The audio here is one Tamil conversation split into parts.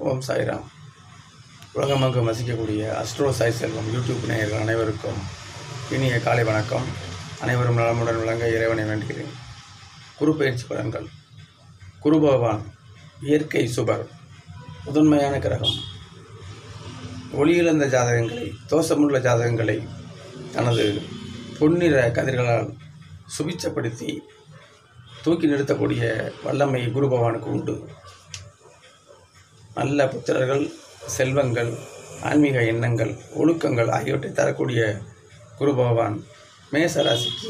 ஓம் சாய்ராம் உலகமெங்கும் வசிக்கக்கூடிய அஸ்ட்ரோ சாய் செல்வம் யூடியூப் நேயர்கள் அனைவருக்கும் இனிய காலை வணக்கம் அனைவரும் நலமுடன் விளங்க இறைவனை வேண்டுகிறேன் குரு பயிற்சி பலன்கள் குரு பகவான் இயற்கை சுபர் முதன்மையான கிரகம் ஒளியிழந்த ஜாதகங்களை தோஷமுள்ள ஜாதகங்களை தனது பொன்னிற கதிர்களால் சுபிச்சப்படுத்தி தூக்கி நிறுத்தக்கூடிய வல்லமை குரு பகவானுக்கு உண்டு நல்ல புத்திரர்கள் செல்வங்கள் ஆன்மீக எண்ணங்கள் ஒழுக்கங்கள் ஆகியவற்றை தரக்கூடிய குரு பகவான் மேச ராசிக்கு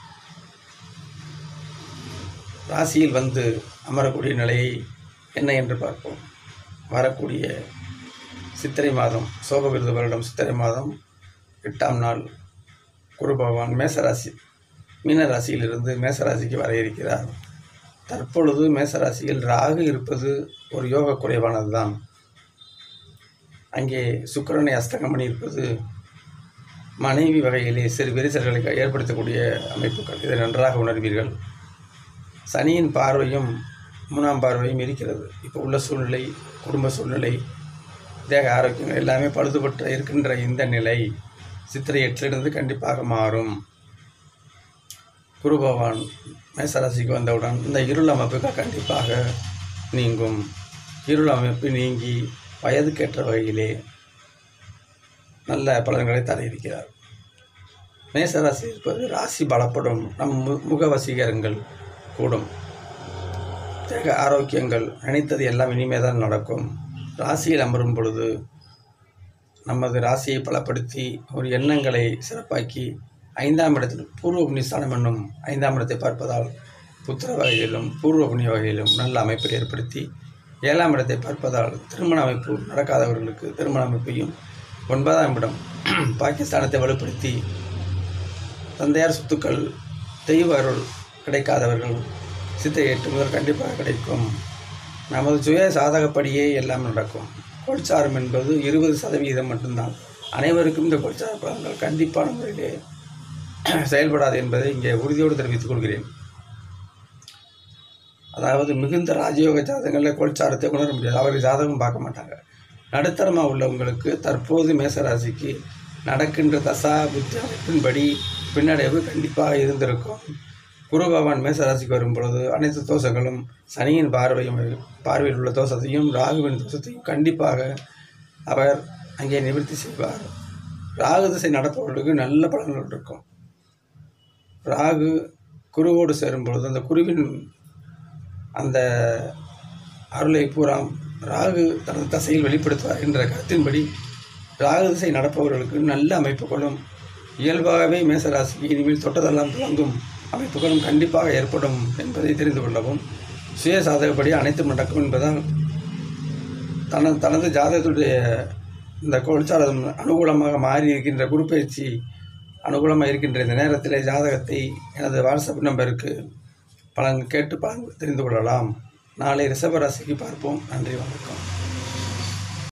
ராசியில் வந்து அமரக்கூடிய நிலையை என்ன என்று பார்ப்போம் வரக்கூடிய சித்திரை மாதம் சோக விருது வருடம் சித்திரை மாதம் எட்டாம் நாள் குரு பகவான் மேசராசி மீன ராசியிலிருந்து மேசராசிக்கு வர இருக்கிறார் தற்பொழுது மேசராசியில் ராகு இருப்பது ஒரு யோக குறைவானது தான் அங்கே சுக்கிரனை அஸ்தகம் பண்ணியிருப்பது மனைவி வகையிலே சிறு விரிசல்களை ஏற்படுத்தக்கூடிய அமைப்புகள் இதை நன்றாக உணர்வீர்கள் சனியின் பார்வையும் மூணாம் பார்வையும் இருக்கிறது இப்போ உள்ள சூழ்நிலை குடும்ப சூழ்நிலை தேக ஆரோக்கியம் எல்லாமே பழுதுபட்டு இருக்கின்ற இந்த நிலை சித்திரை எட்டிலிருந்து கண்டிப்பாக மாறும் குரு பகவான் மேசராசிக்கு வந்தவுடன் இந்த இருள் அமைப்புகள் கண்டிப்பாக நீங்கும் இருள் அமைப்பு நீங்கி வயதுக்கேற்ற வகையிலே நல்ல பலன்களை தர இருக்கிறார் மேசராசி இருப்பது ராசி பலப்படும் நம் மு முக வசீகரங்கள் கூடும் தேக ஆரோக்கியங்கள் நினைத்தது எல்லாம் இனிமே தான் நடக்கும் ராசியில் அமரும் பொழுது நமது ராசியை பலப்படுத்தி ஒரு எண்ணங்களை சிறப்பாக்கி ஐந்தாம் இடத்தில் பூர்வ புண்ணியஸ்தானம் என்னும் ஐந்தாம் இடத்தை பார்ப்பதால் புத்திர வகையிலும் பூர்வ புண்ணிய வகையிலும் நல்ல அமைப்பை ஏற்படுத்தி ஏழாம் இடத்தை பார்ப்பதால் திருமண அமைப்பு நடக்காதவர்களுக்கு திருமண அமைப்பையும் ஒன்பதாம் இடம் பாகிஸ்தானத்தை வலுப்படுத்தி தந்தையார் சொத்துக்கள் தெய்வ அருள் கிடைக்காதவர்கள் சித்தை எட்டு முதல் கண்டிப்பாக கிடைக்கும் நமது சுய சாதகப்படியே எல்லாம் நடக்கும் கோல்சாரம் என்பது இருபது சதவீதம் மட்டும்தான் அனைவருக்கும் இந்த கோல்சார பலன்கள் கண்டிப்பான முறையிலே செயல்படாது என்பதை இங்கே உறுதியோடு தெரிவித்துக் கொள்கிறேன் அதாவது மிகுந்த ராஜயோக ஜாதகங்களில் கோல்சாரத்தை உணர முடியாது அவர்கள் ஜாதகம் பார்க்க மாட்டாங்க நடுத்தரமாக உள்ளவங்களுக்கு தற்போது மேசராசிக்கு நடக்கின்ற தசா புத்தி அமைப்பின்படி பின்னடைவு கண்டிப்பாக இருந்திருக்கும் குரு பகவான் மேசராசிக்கு வரும் பொழுது அனைத்து தோஷங்களும் சனியின் பார்வையும் பார்வையில் உள்ள தோஷத்தையும் ராகுவின் தோஷத்தையும் கண்டிப்பாக அவர் அங்கே நிவர்த்தி செய்வார் ராகு திசை நடப்பவர்களுக்கு நல்ல பலன்கள் இருக்கும் ராகு குருவோடு சேரும் பொழுது அந்த குருவின் அந்த அருளை பூரா ராகு தனது தசையில் வெளிப்படுத்துவார் என்ற கருத்தின்படி ராகு திசை நடப்பவர்களுக்கு நல்ல அமைப்புகளும் இயல்பாகவே மேசராசிக்கு இனிமேல் தொட்டதெல்லாம் துவங்கும் அமைப்புகளும் கண்டிப்பாக ஏற்படும் என்பதை தெரிந்து கொள்ளவும் சுய சாதகப்படி அனைத்தும் நடக்கும் என்பதால் தனது தனது ஜாதகத்துடைய இந்த கோல்சாரம் அனுகூலமாக மாறி இருக்கின்ற குருப்பயிற்சி அனுகூலமாக இருக்கின்ற இந்த நேரத்தில் ஜாதகத்தை எனது வாட்ஸ்அப் நம்பருக்கு பலன் கேட்டு பலன் தெரிந்து கொள்ளலாம் நாளை ரிஷபராசிக்கு பார்ப்போம் நன்றி வணக்கம்